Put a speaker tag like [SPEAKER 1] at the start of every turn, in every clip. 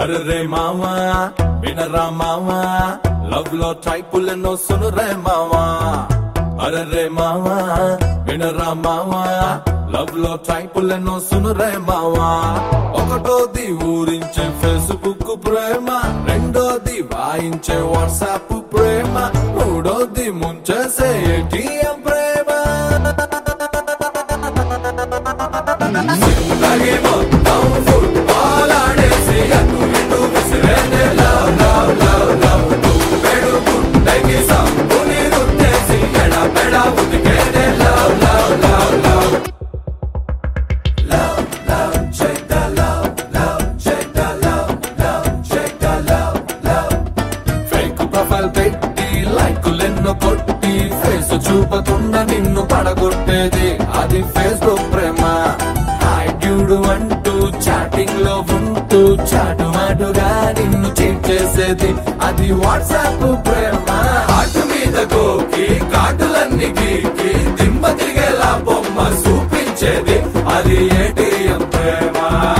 [SPEAKER 1] అరే మావా వినరా మావా లవ్ లో టైపులెన్నో సునురే మావా అరే మావా వినరా మావా లవ్ లో టైపులెన్నో సునురే మావా ఒకటోది ఊరించే ఫేస్బుక్ ప్రేమ రెండోది వాయించే వాట్సాప్ ప్రేమ మూడోది ముంచేసే ఏటీఎం ప్రేమ జిందగీ మొత్తం ఫుట్బాల్ ఆడేసి అటు ఇటు విసిరేనే లవ్ లవ్ లవ్ లవ్ నువ్వెడు గుండెకి సంపుని రుద్దేసి ఎడబెడ ఉతికేనే love love love love love love check the love love check the love love check the love love fake profile పెట్టి లైకులెన్నో కొట్టి ఫేస్ చూపకుండా నిన్ను పడగొట్టేది అది ఫేస్బుక్ ప్రేమ హాయ్ డ్యూడ్ అంటూ చాటింగ్ లో ఉంటూ చాటు మాటుగా నిన్ను చీట్ చేసేది అది వాట్సాప్ ప్రేమ హార్ట్ మీద గోకి కాటులన్నీ గీకి దిమ్మ తిరిగేలా బొమ్మ చూపించేది అది ఏటీఎం ప్రేమ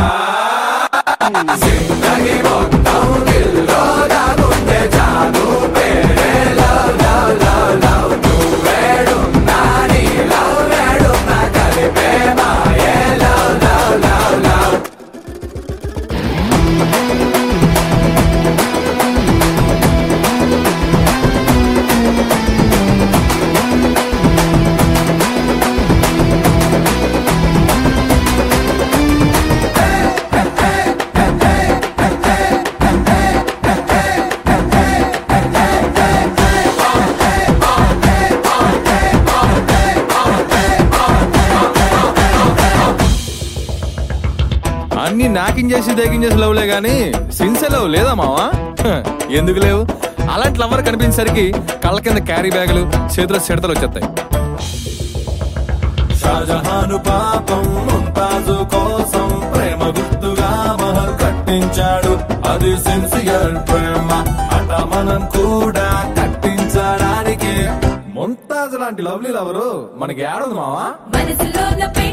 [SPEAKER 1] జిందగీ మొత్తం దిల్లో దాగుండే జాదు పేరే లవ్ లవ్ లవ్ లవ్ నువ్వేడున్నా నీ లవ్ వేడున్నా కలిపే మాయే లవ్ లవ్ లవ్ లవ్
[SPEAKER 2] అన్ని నాకింగ్ చేసి దేకింగ్ చేసి లవ్లే గాని సిన్సియర్ లవ్ లేదా మావా హ, ఎందుకు లేవు అలాంటి లవర్ కనిపించేసరికి కళ్ళ కింద క్యారీ బ్యాగులు చేతిలో సిడతలు వచ్చేస్తాయి
[SPEAKER 1] షాజహాను పాపం ముంతాజు కోసం ప్రేమ గుర్తుగా మహల్ కట్టించాడు అది సిన్సియర్ ప్రేమ అట మనం కూడా కట్టించడానికి ముంతాజ్ లాంటి లవ్లీ లవరు మనకి ఏడుంది మావా
[SPEAKER 3] మనసులోన